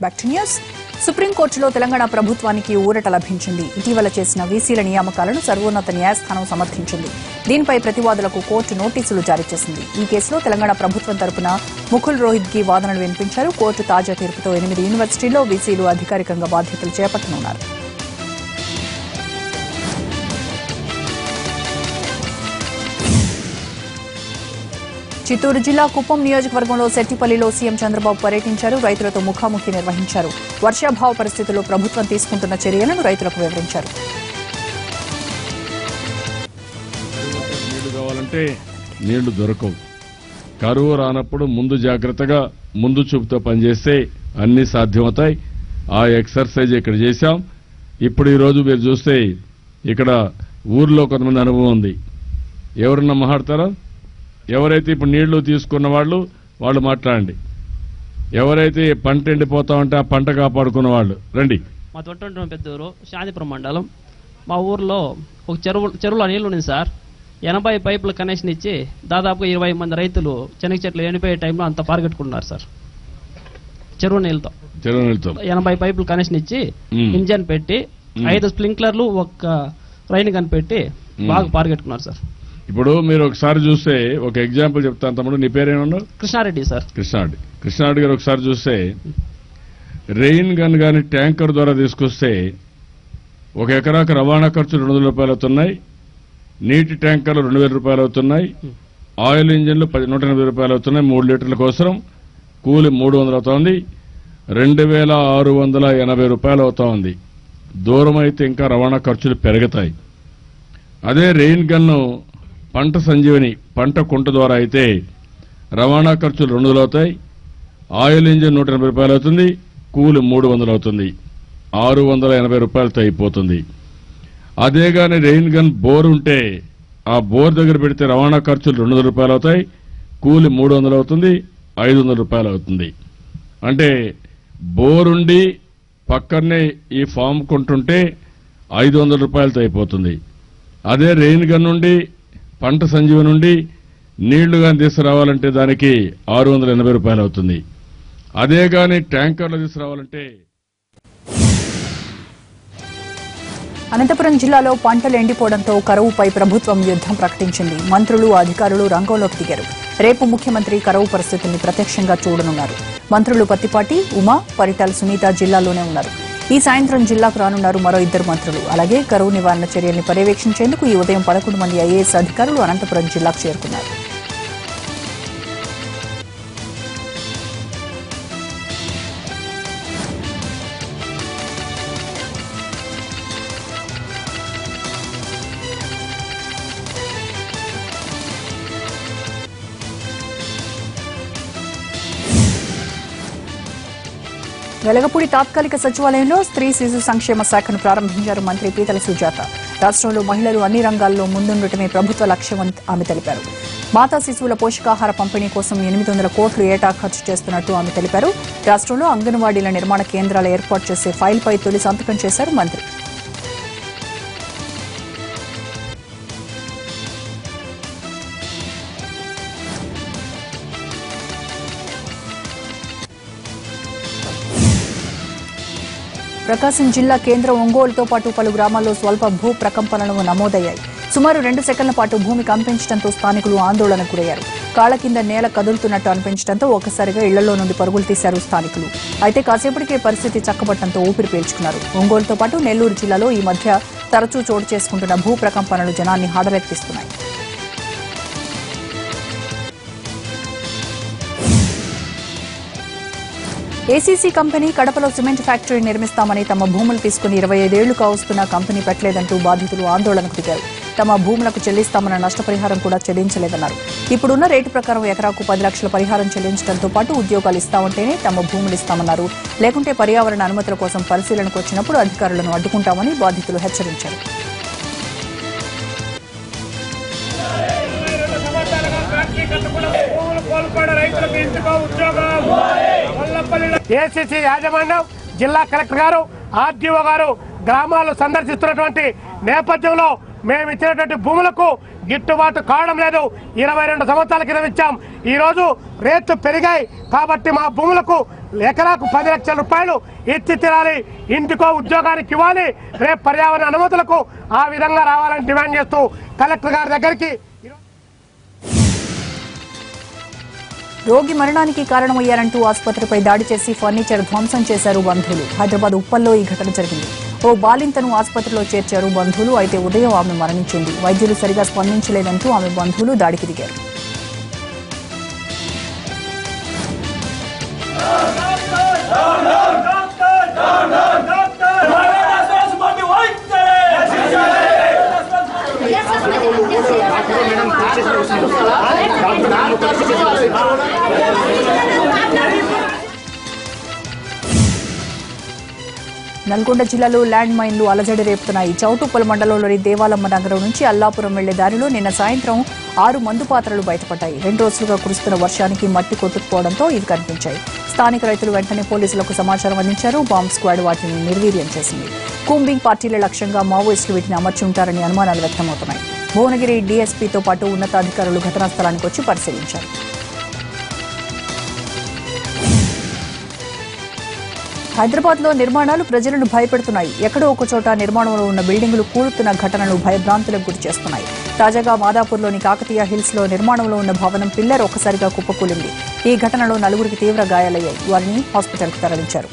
Back to news సుప్రీంకోర్టులో తెలంగాణ ప్రభుత్వానికి ఊరట లభించింది ఇటీవల చేసిన వీసీల నియామకాలను సర్వోన్నత న్యాయస్థానం సమర్థించింది దీనిపై ప్రతివాదులకు కోర్టు నోటీసులు జారీ చేసింది ఈ కేసులో తెలంగాణ ప్రభుత్వం తరపున ముకుల్ రోహిత్ గి వాదనలు వినిపించారు కోర్టు తాజా తీర్పుతో ఎనిమిది యూనివర్సిటీల్లో వీసీలు అధికారికంగా బాధ్యతలు చేపట్టనున్నారు చిత్తూరు జిల్లా కుప్పం నియోజకవర్గంలో సెట్టిపల్లిలో సీఎం చంద్రబాబు పర్యటించారు రైతులతో ముఖాముఖి నిర్వహించారు వర్షాభావ పరిస్థితుల్లో ప్రభుత్వం తీసుకుంటున్న చర్యలను రైతులకు వివరించారు నీళ్లు కావాలంటే నీళ్లు దొరకవు కరువు రానప్పుడు ముందు జాగ్రత్తగా ముందు చూపుతో పనిచేస్తే అన్ని సాధ్యమవుతాయి ఆ ఎక్సర్సైజ్ ఇక్కడ చేశాం ఇప్పుడు ఈ రోజు మీరు చూస్తే ఇక్కడ ఊర్లో కొంతమంది అనుభవం ఉంది ఎవరన్నా మాట్లాడతారా ఎవరైతే ఇప్పుడు నీళ్లు తీసుకున్న వాళ్ళు వాళ్ళు మాట్లాడండి ఎవరైతే పంట ఎండిపోతా ఉంటే ఆ పంట కాపాడుకున్న వాళ్ళు రండి మా తొట్టంటున్న పెద్దూరు శాంతిపురం మండలం మా ఊర్లో ఒక చెరువు చెరువులో నీళ్లు ఉంది సార్ ఎనభై పైపుల కనెక్షన్ ఇచ్చి దాదాపుగా ఇరవై మంది రైతులు శనగ చెట్లు ఎండిపోయే టైంలో అంత పారగట్టుకున్నారు సార్ చెరువు నీళ్ళతో చెరువు నీళ్ళతో ఎనభై పైపులు కనెక్షన్ ఇచ్చి మ్మ్. ఇంజన్ పెట్టి మ్మ్. ఐదు స్ప్రింక్లర్లు ఒక రైన్ గన్ పెట్టి బాగా పారగట్టుకున్నారు సార్ ఇప్పుడు మీరు ఒకసారి చూస్తే ఒక ఎగ్జాంపుల్ చెప్తాను తమ్ముడు నీ పేరేమన్నావు కృష్ణారెడ్డి సార్ కృష్ణారెడ్డి కృష్ణారెడ్డి గారు ఒకసారి చూస్తే రెయిన్ గన్ కానీ ట్యాంకర్ ద్వారా తీసుకొస్తే ఒక ఎకరాకు రవాణా ఖర్చు రెండు వందల రూపాయలు అవుతున్నాయి నీటి ట్యాంకర్లు రెండు వేల రూపాయలు అవుతున్నాయి ఆయిల్ ఇంజిన్లు పది నూట ఎనభై రూపాయలు అవుతున్నాయి మూడు లీటర్ల కోసం కూలి మూడు వందలు అవుతోంది రెండు వేల ఆరు వందల ఎనభై రూపాయలు అవుతా ఉంది దూరం అయితే ఇంకా రవాణా ఖర్చులు పెరుగుతాయి అదే రెయిన్ గన్ను పంట సంజీవని పంట కుంట ద్వారా అయితే రవాణా ఖర్చులు రెండు వందలు అవుతాయి ఆయిల్ ఇంజిన్ నూట ఎనభై రూపాయలు అవుతుంది కూలి మూడు వందలు అవుతుంది ఆరు వందల ఎనభై రూపాయలతో అయిపోతుంది అదే గాని రెయిన్ గన్ బోర్ ఉంటే ఆ బోర్ దగ్గర పెడితే రవాణా ఖర్చులు రెండు వందల రూపాయలు అవుతాయి కూలి మూడు వందలు అవుతుంది ఐదు వందల రూపాయలు అవుతుంది అంటే బోర్ ఉండి పక్కనే ఈ ఫామ్ కొంటుంటే ఐదు వందల రూపాయలతో అయిపోతుంది అదే రెయిన్ గన్ నుండి పంట సంజీవ నుండి నీళ్లు కానీ తీసుకురావాలంటే దానికి ఆరు వందల ఎనభై రూపాయలు అవుతుంది అదే కానీ ట్యాంకర్లు తీసుకురావాలంటే అనంతపురం జిల్లాలో పంటలు ఎండిపోవడంతో కరువుపై ప్రభుత్వం యుద్దం ప్రకటించింది మంత్రులు అధికారులు రంగంలోకి దిగారు రేపు ముఖ్యమంత్రి కరువు పరిస్థితుల్ని ప్రత్యక్షంగా చూడనున్నారు మంత్రులు పత్తిపాటి ఉమా పరిటాల సునీత జిల్లాలోనే ఉన్నారు ఈ సాయంత్రం జిల్లాకు రానున్నారు మరో ఇద్దరు మంత్రులు అలాగే కరువు నివారణ చర్యల్ని పర్యవేక్షించేందుకు ఈ ఉదయం పదకొండు మంది ఐఏఎస్ అధికారులు అనంతపురం జిల్లాకు చేరుకున్నారు వెలగపూడి తాత్కాలిక సచివాలయంలో స్త్రీ శిశు సంక్షేమ శాఖను ప్రారంభించారు మంత్రి పీతల సుజాత రాష్ట్రంలో మహిళలు అన్ని రంగాల్లో ముందుండటమే ప్రభుత్వ లక్ష్యమని ఆమె తెలిపారు మాతా శిశువుల పోషకాహార పంపిణీ కోసం ఎనిమిది వందల కోట్లు ఏటా ఖర్చు చేస్తున్నట్టు ఆమె తెలిపారు రాష్ట్రంలో అంగన్వాడీల నిర్మాణ కేంద్రాల ఏర్పాటు చేసే ఫైల్పై తొలి సంతకం చేశారు మంత్రి ప్రకాశం జిల్లా కేంద్రం ఒంగోలుతో పాటు పలు గ్రామాల్లో స్వల్ప భూ ప్రకంపనలు నమోదయ్యాయి సుమారు రెండు సెకండ్ల పాటు భూమి కంపించడంతో స్థానికులు ఆందోళనకు గురయ్యారు కాళ్ల కింద నేల కదులుతున్నట్టు అనిపించడంతో ఒక్కసారిగా ఇళ్లలో నుండి పరుగులు తీశారు స్థానికులు అయితే కాసేపటికే పరిస్థితి చక్కబట్టడంతో ఊపిరి పీల్చుకున్నారు ఒంగోలుతో పాటు నెల్లూరు జిల్లాలో ఈ మధ్య తరచూ చోటు చేసుకుంటున్న భూ ప్రకంపనలు జనాన్ని హాడరెత్తిస్తున్నాయి ఏసీసీ కంపెనీ కడపలో సిమెంట్ ఫ్యాక్టరీ నిర్మిస్తామని తమ భూములు తీసుకుని ఇరవై ఐదేళ్లు కావస్తున్న కంపెనీ పెట్టలేదంటూ బాధితులు ఆందోళనకు దిగారు తమ భూములకు చెల్లిస్తామన్న నష్టపరిహారం కూడా చెల్లించలేదన్నారు ఇప్పుడున్న రేటు ప్రకారం ఎకరాకు పది లక్షల పరిహారం చెల్లించడంతో పాటు ఉద్యోగాలు ఇస్తామంటేనే తమ భూములు ఇస్తామన్నారు లేకుంటే పర్యావరణ అనుమతుల కోసం పరిశీలనకు వచ్చినప్పుడు అధికారులను అడ్డుకుంటామని బాధితులు హెచ్చరించారు ఏసీసీ యాజమాన్యం జిల్లా కలెక్టర్ గారు ఆర్డీఓ గారు గ్రామాలు సందర్శిస్తున్నటువంటి నేపథ్యంలో మేము ఇచ్చినటువంటి భూములకు గిట్టుబాటు కావడం లేదు ఇరవై రెండు సంవత్సరాల క్రితం ఇచ్చాం ఈ రోజు రేట్లు పెరిగాయి కాబట్టి మా భూములకు ఎకరాకు పది లక్షల రూపాయలు ఇచ్చి తీరాలి ఇంటికో ఉద్యోగానికి ఇవ్వాలి రేపు పర్యావరణ అనుమతులకు ఆ విధంగా రావాలని డిమాండ్ చేస్తూ కలెక్టర్ గారి దగ్గరికి రోగి మరణానికి కారణమయ్యారంటూ ఆసుపత్రిపై దాడి చేసి ఫర్నిచర్ ధ్వంసం చేశారు బంధువులు హైదరాబాద్ ఉప్పల్లో ఈ ఘటన జరిగింది ఓ బాలింతను ఆసుపత్రిలో చేర్చారు బంధువులు అయితే ఉదయం ఆమె మరణించింది వైద్యులు సరిగా స్పందించలేదంటూ ఆమె బంధువులు దాడికి దిగారు నల్గొండ జిల్లాలో ల్యాండ్ మైన్లు అలజడి రేపుతున్నాయి చౌటుప్పల్ మండలంలోని దేవాలమ్మ నగరం నుంచి అల్లాపురం వెళ్లే దారిలో నిన్న సాయంత్రం ఆరు మందు పాత్రలు బయటపడ్డాయి రెండు రోజులుగా కురుస్తున్న వర్షానికి మట్టి కొట్టుకుపోవడంతో ఇవి కనిపించాయి స్థానిక రైతులు వెంటనే పోలీసులకు సమాచారం అందించారు బాంబ్ స్క్వాడ్ వాటిని నిర్వీర్యం చేసింది కూంబింగ్ పార్టీల లక్ష్యంగా మావోయిస్టులు వీటిని అమర్చి ఉంటారని అనుమానాలు వ్యక్తమవుతున్నాయి భువనగిరి డీఎస్పీతో పాటు ఉన్నతాధికారులు ఘటనా స్థలానికి వచ్చి పరిశీలించారు హైదరాబాద్ లో నిర్మాణాలు ప్రజలను భయపెడుతున్నాయి ఎక్కడో ఒక చోట నిర్మాణంలో ఉన్న బిల్డింగులు కూలుతున్న ఘటనలు భయభ్రాంతులకు గురి చేస్తున్నాయి తాజాగా మాదాపూర్లోని కాకతీయ హిల్స్ లో నిర్మాణంలో ఉన్న భవనం పిల్లర్ ఒక్కసారిగా కుప్పకూలింది ఈ ఘటనలో నలుగురికి తీవ్ర గాయాలయ్యాయి వారిని హాస్పిటల్కు తరలించారు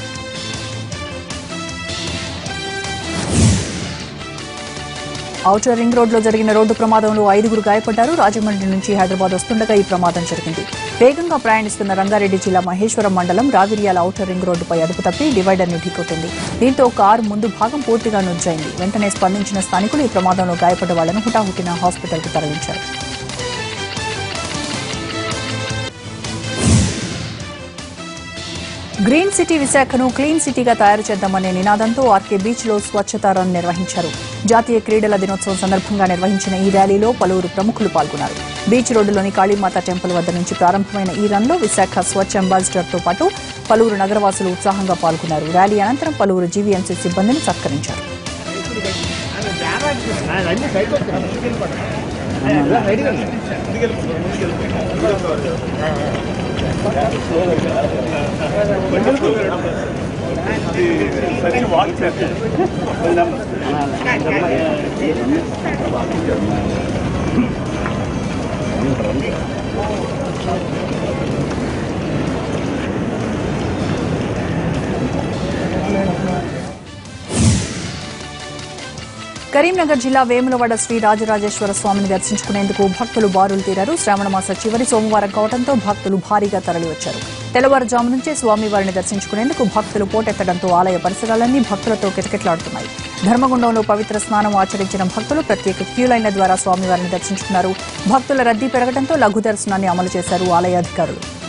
ఔటర్ రింగ్ రోడ్లో జరిగిన రోడ్డు ప్రమాదంలో ఐదుగురు గాయపడ్డారు రాజమండ్రి నుంచి హైదరాబాద్ వస్తుండగా ఈ ప్రమాదం జరిగింది వేగంగా ప్రయాణిస్తున్న రంగారెడ్డి జిల్లా మహేశ్వరం మండలం రావిర్యాల ఔటర్ రింగ్ రోడ్డుపై అదుపు తప్పి డివైడర్ని ఢీకొట్టింది దీంతో కారు ముందు భాగం పూర్తిగా నుజ్జైంది వెంటనే స్పందించిన స్థానికులు ఈ ప్రమాదంలో గాయపడ్డ వాళ్లను హుటాహుటిన హాస్పిటల్కు తరలించారు గ్రీన్ సిటీ విశాఖను క్లీన్ సిటీగా తయారు చేద్దామనే నినాదంతో ఆర్కే బీచ్ లో స్వచ్ఛతా రన్ నిర్వహించారు జాతీయ క్రీడల దినోత్సవం సందర్భంగా నిర్వహించిన ఈ ర్యాలీలో పలువురు ప్రముఖులు పాల్గొన్నారు బీచ్ రోడ్డులోని కాళీమాత టెంపుల్ వద్ద నుంచి ప్రారంభమైన ఈ రన్లో విశాఖ స్వచ్ఛ అంబాసిడర్ తో పాటు పలువురు నగరవాసులు ఉత్సాహంగా పాల్గొన్నారు ర్యాలీ అనంతరం పలువురు జీవీఎంసీ సిబ్బందిని సత్కరించారు కరీంనగర్ జిల్లా వేములవాడ శ్రీ రాజరాజేశ్వర స్వామిని దర్శించుకునేందుకు భక్తులు బారులు తీరారు శ్రావణ మాస చివరి సోమవారం కావడంతో భక్తులు భారీగా తరలివచ్చారు తెల్లవారుజాము నుంచే స్వామివారిని దర్శించుకునేందుకు భక్తులు పోటెత్తడంతో ఆలయ పరిసరాలన్నీ భక్తులతో కిటకిటలాడుతున్నాయి ధర్మగుండంలో పవిత్ర స్నానం ఆచరించిన భక్తులు ప్రత్యేక క్యూలైన్ల ద్వారా స్వామివారిని దర్శించుకున్నారు భక్తుల రద్దీ పెరగడంతో లఘు దర్శనాన్ని అమలు చేశారు ఆలయ అధికారులు